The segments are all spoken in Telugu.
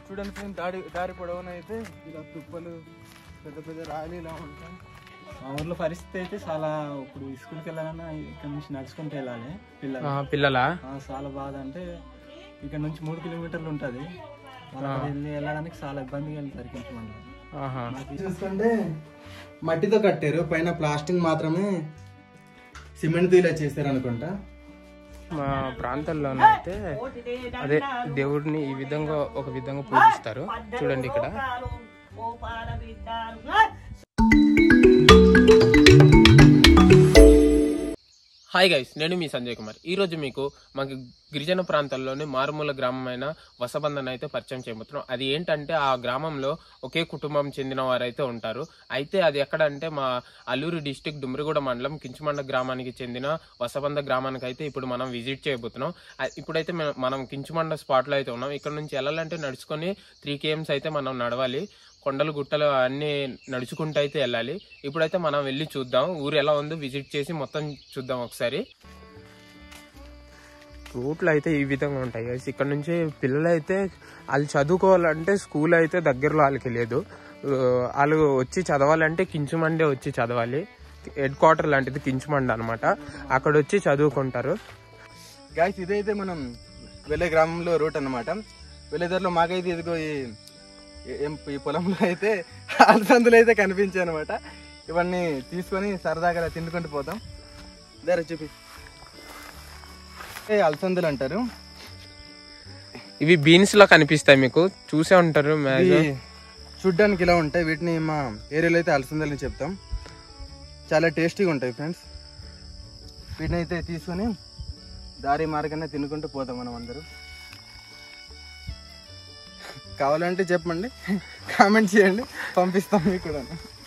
చూడండి ఫ్రెండ్స్ దారి దారి పొడవున అయితే ఇలా తుప్పలు పెద్ద పెద్ద రాయలు ఇలా ఉంటాయి మా ఊర్లో పరిస్థితి అయితే చాలా ఇప్పుడు స్కూల్కి వెళ్ళాలన్నా ఇక్కడ నుంచి నడుచుకుంటూ వెళ్ళాలి పిల్లలు ఆ, పిల్లలా ఆ, చాలా బాధ అంటే ఇక్కడ నుంచి మూడు కిలోమీటర్లు ఉంటుంది వాళ్ళకి వెళ్ళి వెళ్ళడానికి చాలా ఇబ్బందిగా వెళ్తారు కొంచెం ఆహా. చూసుకుంటే మట్టితో కట్టారు పైన ప్లాస్టిక్ మాత్రమే సిమెంట్ ఇలా చేశారు అనుకుంటా మా ప్రాంతాల్లోనే అయితే అదే దేవుడిని ఈ విధంగా ఒక విధంగా పూజిస్తారు చూడండి ఇక్కడ హాయ్ గైస్ నేను మీ సంజయ్ కుమార్ ఈ రోజు మీకు మాకు గిరిజన ప్రాంతాల్లోని మారుమూల గ్రామమైన వసబంధన అయితే పరిచయం చేయబోతున్నాం అది ఏంటంటే ఆ గ్రామంలో ఒకే కుటుంబం చెందిన వారైతే ఉంటారు అయితే అది ఎక్కడ అంటే మా అల్లూరు డిస్టిక్ డుమ్రిగూడ మండలం కించమండ గ్రామానికి చెందిన వసబంద గ్రామానికి అయితే ఇప్పుడు మనం విజిట్ చేయబోతున్నాం ఆ- ఇప్పుడైతే మే- మనం కించమండ స్పాట్ లో అయితే ఉన్నాం ఇక్కడ నుంచి వెళ్ళాలంటే నడుచుకొని త్రీ కేఎమ్స్ అయితే మనం నడవాలి కొండలు గుట్టలు అన్ని నడుచుకుంటూ అయితే వెళ్ళాలి ఇప్పుడైతే మనం వెళ్ళి చూద్దాం ఊరు ఎలా ఉందో విజిట్ చేసి మొత్తం చూద్దాం ఒకసారి రూట్లు అయితే ఈ విధంగా ఉంటాయి guys. ఇక్కడ నుంచి పిల్లలు అయితే వాళ్ళు చదువుకోవాలంటే స్కూల్ అయితే దగ్గరలో వాళ్ళకి లేదు ఆ, వాళ్ళు వచ్చి చదవాలంటే కించుమండే వచ్చి చదవాలి హెడ్ క్వార్టర్ లాంటిది కించుమండ అనమాట అక్కడ వచ్చి చదువుకుంటారు గాయస్ ఇదైతే మనం వెళ్ళే గ్రామంలో రూట్ అన్నమాట వెళ్ళేదారిలో మాకైతే ఇదిగో ఈ ఏం- ఈ పొలంలో అయితే అలసందులు అయితే కనిపించాయి అనమాట ఇవన్నీ తీసుకొని సరదాగా అలా తిండుకుంటూ పోతాం దారి చూపి ఏ అలసందులు అంటారు ఇవి బీన్స్ లా కనిపిస్తాయి మీకు చూసే ఉంటారు ఇవి మ్యాక్సిమం చూడ్డానికి ఇలా ఉంటాయి వీటిని మా ఏరియాలో అయితే అలసందలని చెప్తాం చాలా టేస్టీగా ఉంటాయి ఫ్రెండ్స్ వీటిని అయితే తీసుకొని దారి మార్గంగా తినుకుంటూ పోతాం మనం అందరూ కావాలంటే చెప్పండి కామెంట్ చేయండి పంపిస్తాం మీకు కూడా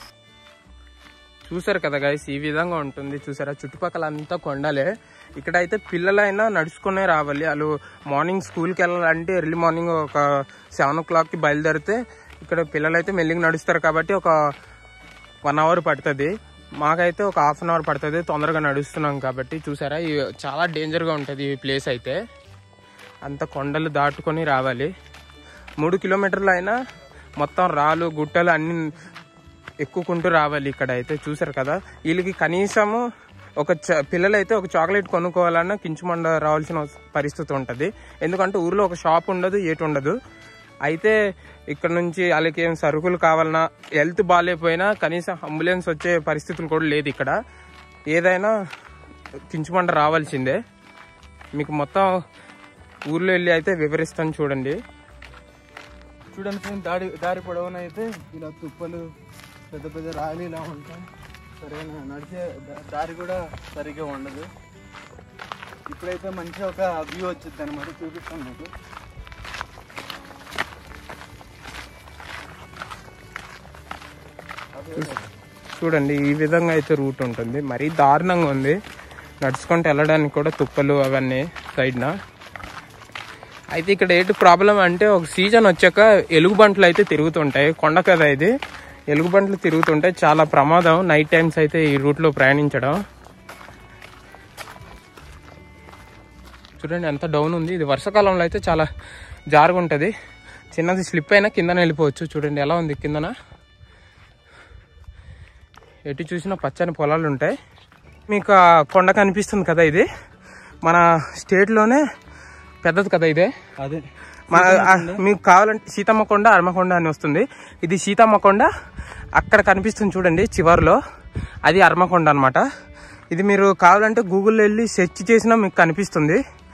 చూసారు కదా గైస్ ఈ విధంగా ఉంటుంది చూసారా చుట్టుపక్కల అంతా కొండలే ఇక్కడైతే పిల్లలైనా నడుచుకునే రావాలి వాళ్ళు మార్నింగ్ స్కూల్కి వెళ్ళాలంటే ఎర్లీ మార్నింగ్ ఒక సెవెన్ ఓ క్లాక్కి బయలుదేరితే ఇక్కడ పిల్లలైతే మెల్లిగా నడుస్తారు కాబట్టి ఒక వన్ అవర్ పడుతుంది మాకైతే ఒక హాఫ్ అన్ అవర్ పడుతుంది తొందరగా నడుస్తున్నాం కాబట్టి చూసారా ఇవి చాలా డేంజర్గా ఉంటుంది ఈ ప్లేస్ అయితే అంత కొండలు దాటుకొని రావాలి మూడు కిలోమీటర్లు అయినా మొత్తం రాళ్ళు గుట్టలు అన్ని ఎక్కుకుంటూ రావాలి ఇక్కడ అయితే చూసారు కదా వీళ్ళకి కనీసము ఒక చ- పిల్లలైతే ఒక చాక్లెట్ కొనుక్కోవాలన్నా కించుమండ రావాల్సిన పరిస్థితి ఉంటుంది ఎందుకంటే ఊర్లో ఒక షాప్ ఉండదు ఏటి ఉండదు అయితే ఇక్కడ నుంచి వాళ్ళకి ఏం సరుకులు కావాలన్నా హెల్త్ బాగాలేకపోయినా కనీసం అంబులెన్స్ వచ్చే పరిస్థితులు కూడా లేదు ఇక్కడ ఏదైనా కించుమండ రావాల్సిందే మీకు మొత్తం ఊర్లో వెళ్ళి అయితే వివరిస్తాను చూడండి చూడండి ఫ్రెండ్స్ దారి దారి పొడవున అయితే ఇలా తుప్పలు పెద్ద పెద్ద రాయలు ఇలా ఉంటాయి సరైన నడిచే దా- దారి కూడా సరిగ్గా ఉండదు ఇప్పుడైతే మంచి ఒక వ్యూ వచ్చింది అనమాట చూపిస్తాను మీకు చూడండి ఈ విధంగా అయితే రూట్ ఉంటుంది మరీ దారుణంగా ఉంది నడుచుకుంటూ వెళ్ళడానికి కూడా తుప్పలు అవన్నీ సైడ్న అయితే ఇక్కడ ఏంటి ప్రాబ్లం అంటే ఒక సీజన్ వచ్చాక ఎలుగుబంట్లు అయితే తిరుగుతుంటాయి కొండ కదా ఇది ఎలుగుబంట్లు తిరుగుతుంటాయి చాలా ప్రమాదం నైట్ టైమ్స్ అయితే ఈ రూట్లో ప్రయాణించడం చూడండి ఎంత డౌన్ ఉంది ఇది వర్షాకాలంలో అయితే చాలా జారుగుంటుంది చిన్నది స్లిప్ అయినా కిందన వెళ్ళిపోవచ్చు చూడండి ఎలా ఉంది కిందన ఎటు చూసినా పచ్చని పొలాలు ఉంటాయి మీకు ఆ కొండ కనిపిస్తుంది కదా ఇది మన స్టేట్లోనే పెద్దది కదా ఇదే అదే మన ఆ, మీకు కావాలంటే సీతమ్మ కొండ అర్మకొండ అని వస్తుంది ఇది సీతమ్మ కొండ అక్కడ కనిపిస్తుంది చూడండి చివర్లో అది అర్మకొండ అనమాట ఇది మీరు కావాలంటే గూగుల్లో వెళ్ళి సెర్చ్ చేసినా మీకు కనిపిస్తుంది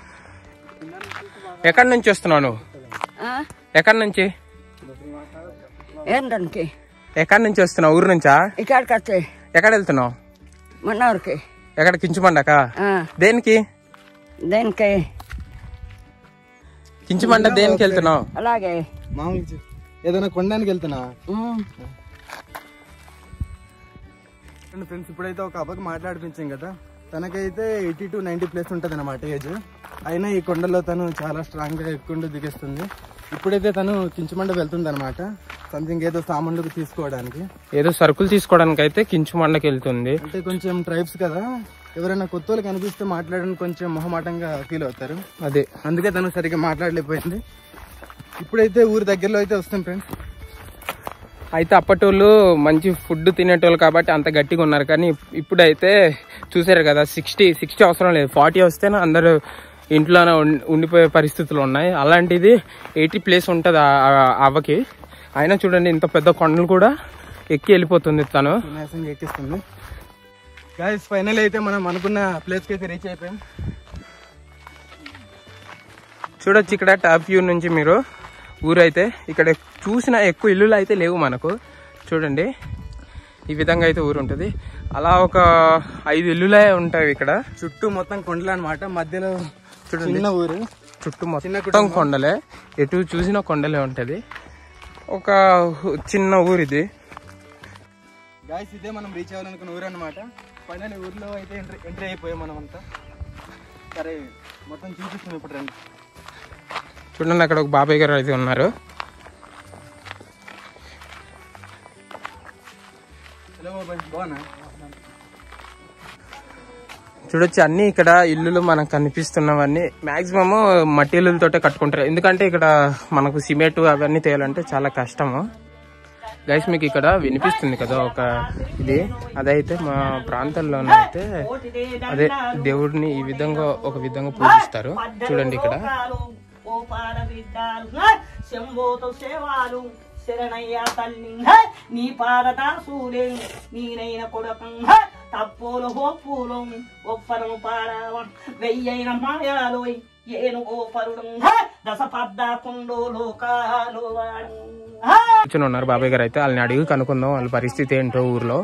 ఎక్కడి నుంచి వస్తున్నావు నువ్వు ఎక్కడి నుంచి ఏందానికి ఎక్కడి నుంచి వస్తున్నావు ఊరు నుంచా ఇక్కడికి వస్తే ఎక్కడ వెళ్తున్నావు మన్నవరికి ఎక్కడ కించుమండక దేనికి దేనికి కించుమండ దేనికి వెళ్తున్నావు అలాగే మామూలుగా చెప్పు. ఏదైనా కొనడానికి వెళ్తున్నా ఉమ్. ఫ్రెండ్స్ ఇప్పుడైతే ఒక అబ్బాయికి మాట్లాడిపించాం కదా తనకైతే ఎయిటీ టు నైన్టీ ప్లస్ ఉంటుంది అనమాట ఏజ్ అయినా ఈ కొండలో తను చాలా స్ట్రాంగ్ గా ఎక్కుంటూ దిగేస్తుంది ఇప్పుడైతే తను కించమండ వెళ్తుంది అనమాట సంథింగ్ ఏదో సామాన్లు తీసుకోవడానికి ఏదో సరుకులు తీసుకోవడానికి అయితే కించుమండకి వెళ్తుంది అంటే కొంచెం ట్రైబ్స్ కదా ఎవరైనా కొత్త వాళ్ళు కనిపిస్తే మాట్లాడడానికి కొంచెం మొహమాటంగా ఫీల్ అవుతారు అదే అందుకే తను సరిగ్గా మాట్లాడలేకపోయింది ఇప్పుడైతే ఊరి దగ్గరలో అయితే వస్తాం ఫ్రెండ్స్ అయితే అప్పటోళ్ళు మంచి ఫుడ్ తినేటోళ్ళు కాబట్టి అంత గట్టిగా ఉన్నారు కానీ ఇప్పుడైతే చూసారు కదా సిక్స్టీ సిక్స్టీ అవసరం లేదు ఫార్టీ వస్తేనే అందరూ ఇంట్లోనే ఉం- ఉండిపోయే పరిస్థితులు ఉన్నాయి అలాంటిది ఎయిటీ ప్లేస్ ఉంటుంది ఆ- ఆ అవ్వకి అయినా చూడండి ఇంత పెద్ద కొండలు కూడా ఎక్కి వెళ్ళిపోతుంది తను వినాశంగా ఎక్కిస్తుంది గాయస్ ఫైనల్ అయితే మనం అనుకున్న ప్లేస్కి అయితే రీచ్ అయిపోయాం చూడొచ్చు ఇక్కడ టాప్ వ్యూ నుంచి మీరు ఊరైతే ఇక్కడ చూసిన ఎక్కువ ఇల్లులు అయితే లేవు మనకు చూడండి ఈ విధంగా అయితే ఊరు ఉంటుంది అలా ఒక ఐదు ఇల్లులే ఉంటాయి ఇక్కడ చుట్టూ మొత్తం కొండలు అనమాట మధ్యలో చూడండి. చిన్న ఊరు చుట్టూ చిన్న మొత్తం కొండలే ఎటు చూసినా కొండలే ఉంటది ఒక హు- చిన్న ఊరు ఇది గాయస్ ఇదే మనం రీచ్ అవ్వాలనుకున్న ఊరు అనమాట ఫైనల్ ఊర్లో అయితే ఎంట్రీ ఎంట్రీ అయిపోయాం మనం అంతా సరే మొత్తం చూపిస్తున్నాం ఇప్పుడు రండి చూడండి అక్కడ ఒక బాబాయ్ గారు అయితే ఉన్నారు హలో బాబాయ్ బాగున్నా చూడొచ్చు అన్ని ఇక్కడ ఇల్లులు మనకు కనిపిస్తున్నవన్నీ మాక్సిమం మట్టి ఇల్లులతోటే కట్టుకుంటారు ఎందుకంటే ఇక్కడ మనకు సిమెంట్ అవన్నీ తేయాలంటే చాలా కష్టము గైస్ మీకు ఇక్కడ వినిపిస్తుంది కదా ఒక ఇది అదైతే మా ప్రాంతంలో అయితే అదే దేవుడిని ఈ విధంగా ఒక విధంగా పూజిస్తారు చూడండి ఇక్కడ ఓ పాడబిడ్డాలు శంభోతో సేవాలు శరణయ్య తల్లి నీ పాదదాసులే నీనైన కొడకం తప్పులు హోప్పులు ఒప్పరము పాడవ వెయ్యైన మాయాలు ఏను గోపరుడు దశ పద్దాకుండు లోకాలు వాడు కూర్చొని ఉన్నారు బాబాయ్ గారు అయితే వాళ్ళని అడిగి కనుక్కుందాం వాళ్ళ పరిస్థితి ఏంటో ఊర్లో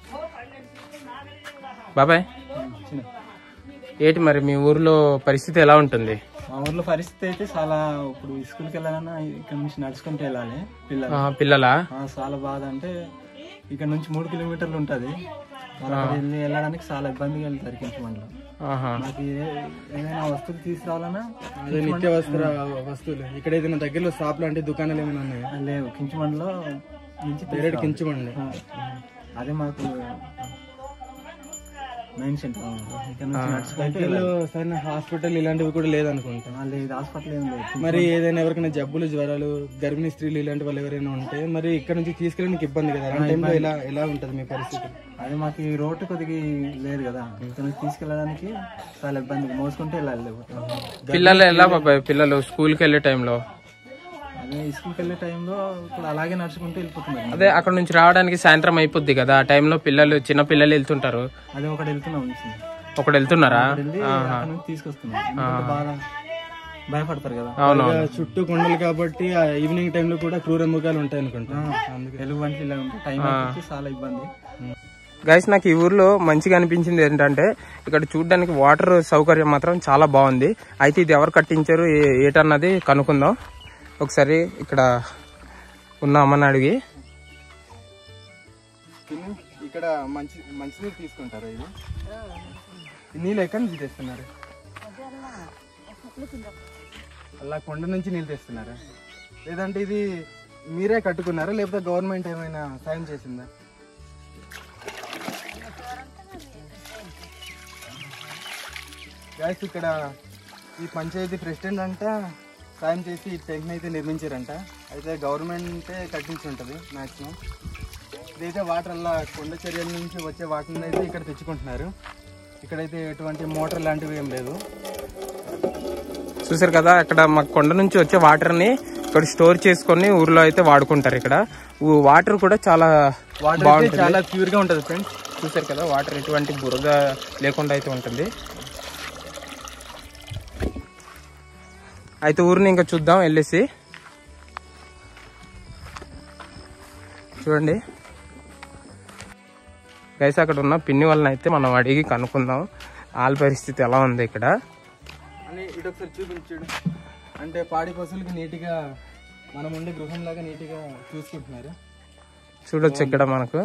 బాబాయ్ ఏంటి మరి మీ ఊర్లో పరిస్థితి ఎలా ఉంటుంది మా ఊర్లో పరిస్థితి అయితే చాలా ఇప్పుడు స్కూల్కి వెళ్ళాలన్నా ఇక్కడ నుంచి నడుచుకుంటూ వెళ్ళాలి పిల్లలు ఆ, పిల్లలా ఆ, చాలా బాధ అంటే ఇక్కడ నుంచి మూడు కిలోమీటర్లు ఉంటుంది వాళ్ళు అక్కడ వెళ్ళి వెళ్ళడానికి చాలా ఇబ్బందిగా వెళ్తారు కించమండలో ఆహా మనకి ఏ- ఏదైనా వస్తువులు తీసుకురావాలన్నా అదే నిత్యావసర వస్తువులు ఇక్కడ ఏదైనా దగ్గరలో షాప్ లాంటి దుకాణాలు ఏమైనా ఉన్నాయా లేవు కించమండలో నుంచి డైరెక్ట్ తీసుకురావాలి. కించమండి ఆ, అదే మాకు మెయిన్ సెంటర్ ఇక్కడ నుంచి నడుచుకుంటూ దగ్గరలో సరైన హాస్పిటల్ ఇలాంటివి కూడా లేదనుకుంటా వెళ్ళాలి. లేదు హాస్పిటల్ ఏం లేదు మరి ఏదైనా ఎవరికైనా జబ్బులు జ్వరాలు గర్భిణీ స్త్రీలు ఇలాంటి వాళ్ళు ఎవరైనా ఉంటే మరి ఇక్కడ నుంచి తీసుకెళ్ళడానికి ఇబ్బంది కదా ఆ టైంలో ఎలా ఎలా ఉంటది మీ పరిస్థితి అదే మాకు ఈ రోడ్డు కొద్దిగా లేదు కదా ఇక్కడ నుంచి తీసుకెళ్ళడానికి చాలా ఇబ్బంది మోసుకుంటూ వెళ్ళాలి లేకపోతే పిల్లలు ఎలా బాబాయ్ పిల్లలు స్కూల్కి వెళ్ళే టైంలో అదే స్కూల్కి వెళ్ళే టైంలో ఇప్పుడు అలాగే నడుచుకుంటూ వెళ్ళిపోతున్నారు అదే అక్కడ నుంచి రావడానికి సాయంత్రం అయిపోద్ది కదా ఆ టైంలో పిల్లలు చిన్న పిల్లలు వెళ్తుంటారు అదే ఒకటి వెళ్తున్నాం నుంచి ఒకడు వెళ్తున్నారా వెళ్ళి అక్కడ నుంచి తీసుకొస్తున్నాం ఎందుకంటే బాగా భయపడతారు కదా అవును ఇక చుట్టూ కొండలు కాబట్టి ఆ ఈవినింగ్ టైంలో కూడా క్రూర మృగాలు ఉంటాయి అనుకుంటా తెలుగు వంటలు ఇలా ఉంటే టైం అయిపోతే చాలా ఇబ్బంది గైస్ నాకు ఈ ఊర్లో మంచిగా అనిపించింది ఏంటంటే ఇక్కడ చూడడానికి వాటర్ సౌకర్యం మాత్రం చాలా బాగుంది అయితే ఇది ఎవరు కట్టించారు ఏ- ఏటన్నది కనుక్కుందాం ఒకసారి ఇక్కడ ఉన్న అమ్మని అడిగి తిని ఇక్కడ మంచి మంచినీరు తీసుకుంటారు ఇది ఈ నీళ్ళు ఎక్కడి నుంచి తెస్తున్నారు అలా కొండ నుంచి నీళ్ళు తెస్తున్నారా లేదంటే ఇది మీరే కట్టుకున్నారా లేకపోతే గవర్నమెంట్ ఏమైనా సాయం చేసిందా గాయస్ ఇక్కడ ఈ పంచాయతీ ప్రెసిడెంట్ అంట సాయం చేసి ఈ టెంట్ అయితే నిర్మించారంట అయితే గవర్నమెంటే కట్టించి ఉంటుంది మాక్సిమం ఇదైతే వాటర్ అలా కొండ చర్యల నుంచి వచ్చే వాటర్ అయితే ఇక్కడ తెచ్చుకుంటున్నారు ఇక్కడైతే ఎటువంటి మోటార్ లాంటివి ఏం లేదు చూసారు కదా అక్కడ మా కొండ నుంచి వచ్చే వాటర్ని ఇక్కడ స్టోర్ చేసుకొని ఊర్లో అయితే వాడుకుంటారు ఇక్కడ ఊ- వాటర్ కూడా చాలా వాటర్ అయితే బాగుంటుంది చాలా ప్యూర్ గా ఉంటుంది ఫ్రెండ్స్ చూసారు కదా వాటర్ ఎటువంటి బురద లేకుండా అయితే ఉంటుంది అయితే ఊరిని ఇంకా చూద్దాం వెళ్ళేసి చూడండి గైస్ అక్కడ ఉన్న పిన్ని వాళ్ళని అయితే మనం అడిగి కనుక్కుందాం వాళ్ళ పరిస్థితి ఎలా ఉంది ఇక్కడ అని ఇటు ఒకసారి చూపించాడు అంటే పాడి పశువులకి నీట్గా మనం ఉండే గృహంలాగా నీట్గా చూసుకుంటున్నారు చూడొచ్చు ఇక్కడ మనకు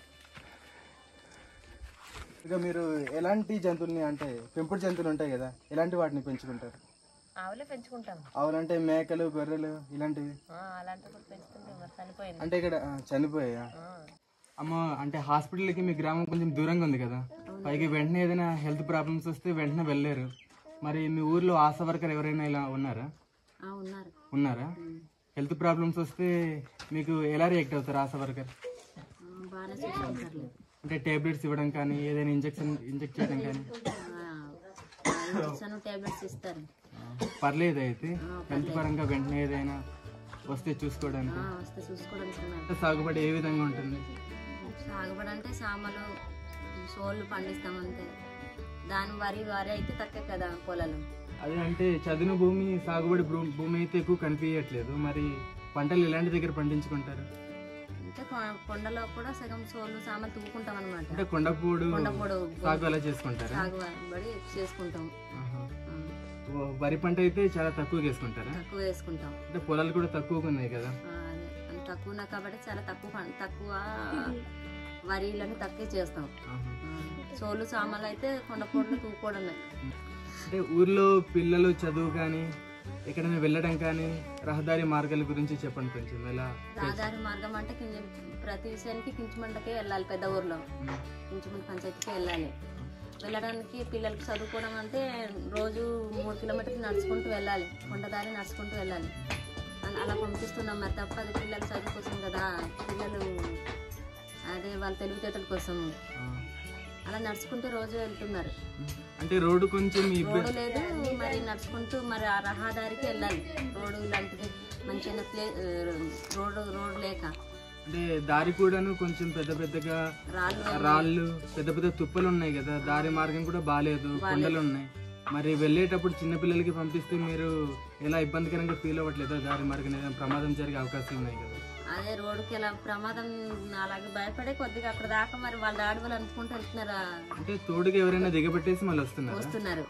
ఇక మీరు ఎలాంటి జంతువుల్ని అంటే పెంపుడు జంతువులు ఉంటాయి కదా ఎలాంటి వాటిని పెంచుకుంటారు ఆవులే పెంచుకుంటాం అవునంటే మేకలు గొర్రెలు ఇలాంటివి ఆ, అలాంటివి కూడా పెంచుకుంటే మరి చనిపోయింది అంటే ఇక్కడ ఆ, చనిపోయా అమ్మ అంటే హాస్పిటల్కి మీ గ్రామం కొంచెం దూరంగా ఉంది కదా పైకి వెంటనే ఏదైనా హెల్త్ ప్రాబ్లమ్స్ వస్తే వెంటనే వెళ్ళలేరు మరి మీ ఊర్లో ఆశా వర్కర్ ఎవరైనా ఇలా ఉన్నారా ఉన్నారు ఉన్నారా హెల్త్ ప్రాబ్లమ్స్ వస్తే మీకు ఎలా రియాక్ట్ అవుతారు ఆశా వర్కర్ బాగానే చూసుకుంటారులే అంటే టాబ్లెట్స్ ఇవ్వడం కానీ ఏదైనా ఇంజెక్షన్ ఇంజెక్ట్ చేయడం కానీ ఇంజక్షన్ టాబ్లెట్స్ ఇస్తారు పర్లేదు అయితే హెల్త్ పరంగా వెంటనే ఏదైనా వస్తే చూసుకోవడానికి ఆ, వస్తే చూసుకోవడానికి ఉన్నారు అంటే సాగుబడి ఏ విధంగా ఉంటుంది సాగుబడి అంటే సామలు సోళ్ళు పండిస్తాం అంతే దాని వరి వరి అయితే తక్కువ కదా పొలాలు అదే అంటే చదును భూమి సాగుబడి భూ- భూమి అయితే ఎక్కువ కనిపించట్లేదు మరి పంటలు ఎలాంటి దగ్గర పండించుకుంటారు అంటే కొ- కొండలో కూడా సగం సోళ్ళు సామలు తూకుంటాం అనమాట అంటే కొండపూడు కొండపొడు సాగు అలా చేసుకుంటారా సాగుబడి చేసుకుంటాం ఆహా. ఆ, ఓ, వరి పంట అయితే చాలా తక్కువ చేసుకుంటారా తక్కువ వేసుకుంటాం అంటే పొలాలు కూడా తక్కువగా ఉన్నాయి కదా ఆ, అదే అంత తక్కువ ఉన్నాయి కాబట్టి చాలా తక్కువ పం- తక్కువ వరిలను తక్కువ చేస్తాం ఆహా. ఆ, సోలు సామాన్లు అయితే కొండపొడలు తూకోవడమే అంటే ఊర్లో పిల్లలు చదువు కానీ ఎక్కడైనా వెళ్ళడం కానీ రహదారి మార్గాల గురించి చెప్పండి కొంచెం ఎలా రహదారి మార్గం అంటే కింజ- ప్రతి విషయానికి కించమండకే వెళ్ళాలి పెద్ద ఊర్లో కించమండ పంచాయతీకి వెళ్ళాలి వెళ్ళడానికి పిల్లలకి చదువుకోవడం అంటే రోజు మూడు కిలోమీటర్లు నడుచుకుంటూ వెళ్ళాలి కొండదారి నడుచుకుంటూ వెళ్ళాలి అలా- అలా పంపిస్తున్నాం మరి తప్ప అది పిల్లల చదువు కోసం కదా పిల్లలు అదే వాళ్ళ తెలివితేటల కోసం ఆ, అలా నడుచుకుంటూ రోజు వెళ్తున్నారు అంటే రోడ్డు కొంచెం ఇబ్బంది రోడ్డు లేదు మరి నడుచుకుంటూ మరి ఆ రహదారికి వెళ్ళాలి రోడ్డు ఇలాంటిది మంచిగా ప్లే రోడ్డు రోడ్డు లేక అంటే దారి కూడాను కొంచెం పెద్ద పెద్దగా రాళ్ళు రాళ్ళు పెద్ద పెద్ద తుప్పలు ఉన్నాయి కదా దారి మార్గం కూడా బాగాలేదు కొండలు ఉన్నాయి మరి వెళ్ళేటప్పుడు చిన్న పిల్లలకి పంపిస్తే మీరు ఎలా ఇబ్బందికరంగా ఫీల్ అవ్వట్లేదా దారి మార్గం ఏదైనా ప్రమాదం జరిగే అవకాశం ఉన్నాయి కదా అదే రోడ్డుకి ఎలా ప్రమాదం అలాగే భయపడే కొద్దిగా అక్కడ దాకా మరి వాళ్ళ డాడీ వాళ్ళు అనుకుంటూ వెళ్తున్నారు అంటే తోడుగా ఎవరైనా దిగబెట్టేసి మళ్ళీ వస్తున్నారా వస్తున్నారు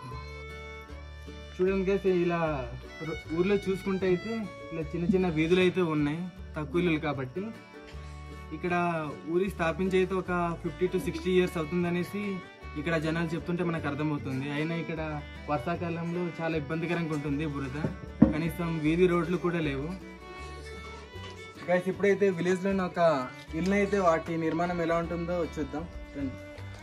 చూడండి guys, ఇలా రో- ఊర్లో చూసుకుంటే అయితే ఇలా చిన్న చిన్న వీధులు అయితే ఉన్నాయి తక్కువ ఇల్లులు కాబట్టి ఇక్కడ ఊరి స్థాపించి అయితే ఒక ఫిఫ్టీ టు సిక్స్టీ ఇయర్స్ అవుతుందనేసి ఇక్కడ జనాలు చెప్తుంటే మనకు అర్థమవుతుంది అయినా ఇక్కడ వర్షాకాలంలో చాలా ఇబ్బందికరంగా ఉంటుంది బురద కనీసం వీధి రోడ్లు కూడా లేవు గైస్ ఇప్పుడైతే విలేజ్ లోని ఒక ఇల్లు అయితే వాటి నిర్మాణం ఎలా ఉంటుందో చూద్దాం రండి.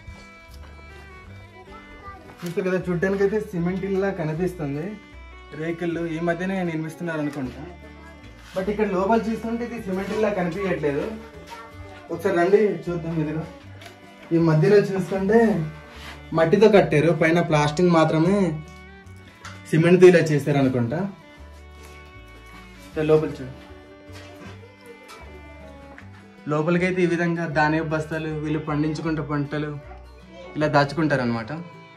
చూస్తారు కదా చూడడానికి అయితే సిమెంట్ ఇల్లా కనిపిస్తుంది రేకులు ఈ మధ్యనే నిర్మిస్తున్నారు అనుకుంటా బట్ ఇక్కడ లోపల చూస్తుంటే ఇది సిమెంట్ ఇల్లా కనిపించట్లేదు ఒకసారి రండి చూద్దాం ఇదిగో ఈ మధ్యలో చూస్తుంటే మట్టితో కట్టారు పైన ప్లాస్టింగ్ మాత్రమే సిమెంట్తో ఇలా చేశారు అనుకుంటా సరే, లోపల చూడు లోపలికైతే ఈ విధంగా ధాన్య బస్తాలు వీళ్ళు పండించుకుంటే పంటలు ఇలా దాచుకుంటారు అనమాట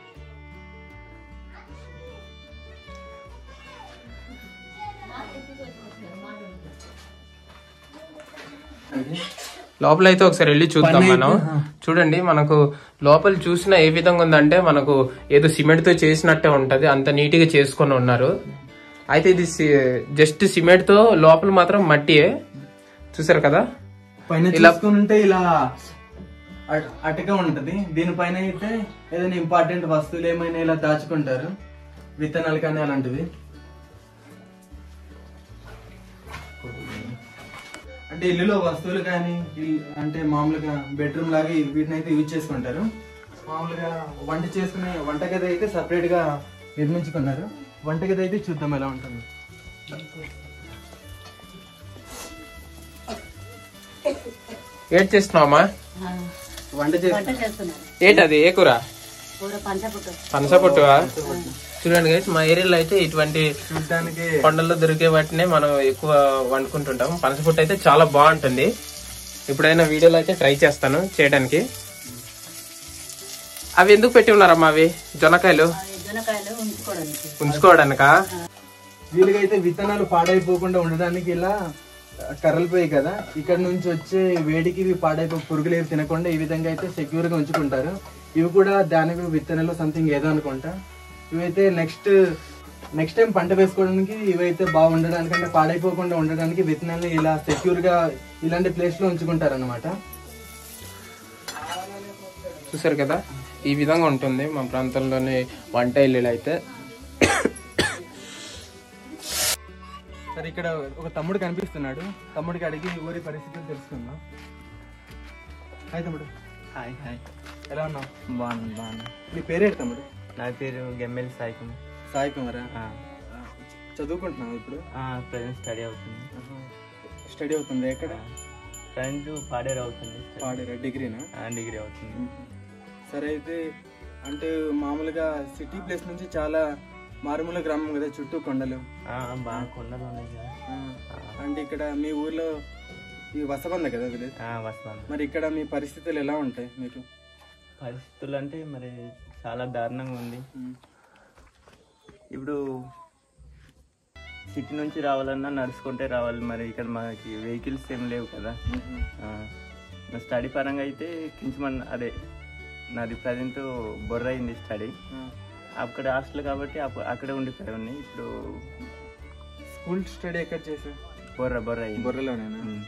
లోపల అయితే ఒకసారి వెళ్ళి చూద్దాం మనం చూడండి మనకు లోపల చూసిన ఏ విధంగా ఉందంటే మనకు ఏదో సిమెంట్ తో చేసినట్టే ఉంటది అంత నీట్ గా చేసుకొని ఉన్నారు అయితే ఇది జస్ట్ సిమెంట్ తో లోపల మాత్రం మట్టియే చూసారు కదా పైన చూసుకుని ఉంటే ఇలా అట- అటక ఉంటది దీనిపైన అయితే ఏదైనా ఇంపార్టెంట్ వస్తువులు ఏమైనా ఇలా దాచుకుంటారు విత్తనాలు కానీ అలాంటివి అంటే ఇల్లులో వస్తువులు కానీ ఇల్- అంటే మామూలుగా బెడ్రూమ్ లాగా ఈ- వీటిని అయితే యూజ్ చేసుకుంటారు మామూలుగా వంట చేసుకునే వంటగది అయితే సపరేట్ గా నిర్మించుకున్నారు వంటగది అయితే చూద్దాం ఎలా ఉంటుంది ఏడ్ చేస్తున్నావమ్మా వంట చేసి ఏంటది ఏ కూర కూర పంచపుట్టు పనసపొట్టువా చూడండి గైస్ మా ఏరియాలో అయితే ఇటువంటి చూడడానికి కొండల్లో దొరికే వాటినే మనం ఎక్కువ వండుకుంటుంటాం పనసపొట్టు అయితే చాలా బాగుంటుంది ఇప్పుడైనా వీడియోలో అయితే ట్రై చేస్తాను చేయడానికి అవి ఎందుకు పెట్టి ఉన్నారమ్మా అవి జొన్నకాయలు జొన్నకాయలు ఉంచుకోవడానికి ఉంచుకోవడానికా వీళ్ళకైతే విత్తనాలు పాడైపోకుండా ఉండడానికి ఇలా కర్రలు పోయి కదా ఇక్కడ నుంచి వచ్చే వేడికి ఇవి పాడైపో పురుగులు ఏవి తినకుండా ఈ విధంగా అయితే సెక్యూర్ గా ఉంచుకుంటారు ఇవి కూడా దానికి విత్తనాలు సంథింగ్ ఏదో అనుకుంటా ఇవైతే నెక్స్ట్ నెక్స్ట్ టైం పంట వేసుకోవడానికి ఇవైతే బాగుండడానికి అంటే పాడైపోకుండా ఉండడానికి విత్తనాలు ఇలా సెక్యూర్ గా ఇలాంటి ప్లేస్ లో ఉంచుకుంటారు అనమాట చూసారు కదా ఈ విధంగా ఉంటుంది మా ప్రాంతంలోని వంట ఇల్లులు అయితే సరే ఇక్కడ ఒక తమ్ముడు కనిపిస్తున్నాడు తమ్ముడికి అడిగి ఊరి పరిస్థితులు తెలుసుకుందాం హాయ్ తమ్ముడు హాయ్ హాయ్ ఎలా ఉన్నావు బాగున్నాను బాగున్నాను నీ పేరేంటి తమ్ముడు నా పేరు గెమ్మెల్ సాయికం సాయి కుమారా చదువుకుంటున్నావు ఇప్పుడు ప్రజెంట్ స్టడీ అవుతుంది స్టడీ అవుతుంది ఎక్కడ ప్రజెంట్ పాడేరు అవుతుంది పాడేరా డిగ్రీనా డిగ్రీ అవుతుంది సరే అయితే అంటే మామూలుగా సిటీ ప్లేస్ నుంచి చాలా మారుమూల గ్రామం కదా చుట్టూ కొండలు బాగా కొండలు ఉన్నాయి కదా ఆ, అంటే ఇక్కడ మీ ఊర్లో ఈ వసబంద కదా విలేజ్ వస్తాను మరి ఇక్కడ మీ పరిస్థితులు ఎలా ఉంటాయి మీకు పరిస్థితులు అంటే మరి చాలా దారుణంగా ఉంది ఇప్పుడు సిటీ నుంచి రావాలన్నా నడుచుకుంటే రావాలి మరి ఇక్కడ మనకి వెహికల్స్ ఏం లేవు కదా ఆ, నా స్టడీ పరంగా అయితే కించమన్ అదే నాది ప్రజెంట్ బొర్ర అయింది స్టడీ అక్కడ హాస్టల్ కాబట్టి అప్పు- అక్కడే ఉండిపోయాయి ఇప్పుడు స్కూల్ స్టడీ ఎక్కడ చేసా బొర్ర బొర్ర అయింది బొర్రలోనేనా ఉమ్.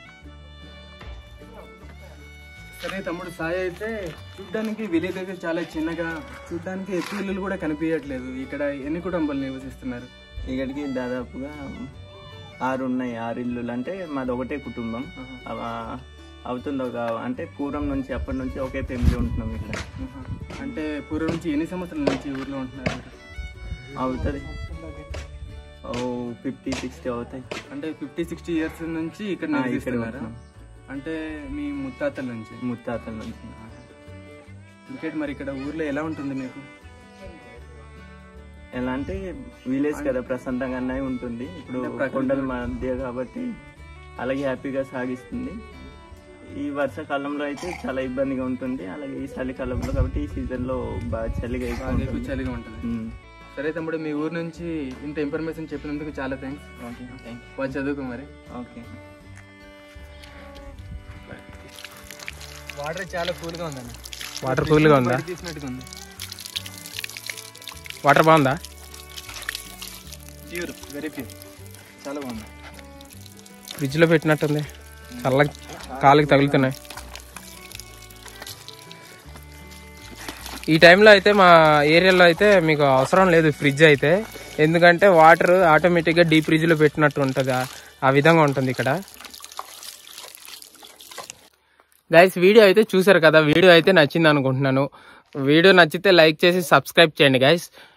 సరే తమ్ముడు సాయి అయితే చూడ్డానికి విలేజ్ అయితే చాలా చిన్నగా చూడ్డానికి ఎక్కువ ఇల్లులు కూడా కనిపించట్లేదు ఇక్కడ ఎన్ని కుటుంబాలు నివసిస్తున్నారు ఇక్కడికి దాదాపుగా ఆరు ఉన్నాయి ఆరు ఇల్లులు అంటే మాది ఒకటే కుటుంబం అవ- అవుతుంది ఒక అంటే పూర్వం నుంచి అప్పటి నుంచి ఒకే ఫ్యామిలీ ఉంటున్నాం ఇక్కడ ఆహా. అంటే పూర్వం నుంచి ఎన్ని సంవత్సరాల నుంచి ఈ ఊర్లో ఉంటున్నారు మీరు? అవుతుంది ఓ ఫిఫ్టీ సిక్స్టీ అవుతాయి అంటే ఫిఫ్టీ సిక్స్టీ ఇయర్స్ నుంచి ఇక్కడ ఆ, ఇక్కడ నివసిస్తున్నారా ఉంటున్నాం. అంటే మీ ముత్తాతల నుంచి ముత్తాతల నుంచి ఇంకేంటి మరి ఇక్కడ ఊర్లో ఎలా ఉంటుంది మీకు ఎలా అంటే విలేజ్ కదా ప్రశాంతంగానే ఉంటుంది ఇప్పుడు కొండల మధ్య కాబట్టి అలాగే హ్యాపీగా సాగిస్తుంది ఈ వర్షాకాలంలో అయితే చాలా ఇబ్బందిగా ఉంటుంది అలాగే ఈ చలికాలంలో కాబట్టి ఈ సీజన్ లో బాగా చలిగా ఎక్కువ బాగా ఎక్కువ ఉంటుంది. చలిగా ఉంటుంది ఉమ్. సరే తమ్ముడు మీ ఊరు నుంచి ఇంత ఇన్ఫర్మేషన్ చెప్పినందుకు చాలా థ్యాంక్స్ ఓకే థ్యాంక్ బాగా చదువుకో మరి ఓకే వాటర్ చాలా కూల్ గా ఉందన్న వాటర్ కూల్గా ఉందా బయట తీసినట్టుగా ఉంది వాటర్ బాగుందా ప్యూర్ వెరీ ప్యూర్ చాలా బాగుంది ఫ్రిడ్జ్లో పెట్టినట్టుంది చల్ల కాలుకి తగులుతున్నాయి ఈ టైంలో అయితే మా ఏరియాలో అయితే మీకు అవసరం లేదు ఫ్రిడ్జ్ అయితే ఎందుకంటే వాటర్ ఆటోమేటిక్గా డీప్ ఫ్రిడ్జ్లో పెట్టినట్టు ఉంటుంది ఆ- ఆ విధంగా ఉంటుంది ఇక్కడ గైస్ వీడియో అయితే చూసారు కదా వీడియో అయితే నచ్చింది అనుకుంటున్నాను వీడియో నచ్చితే లైక్ చేసి సబ్స్క్రైబ్ చేయండి గైస్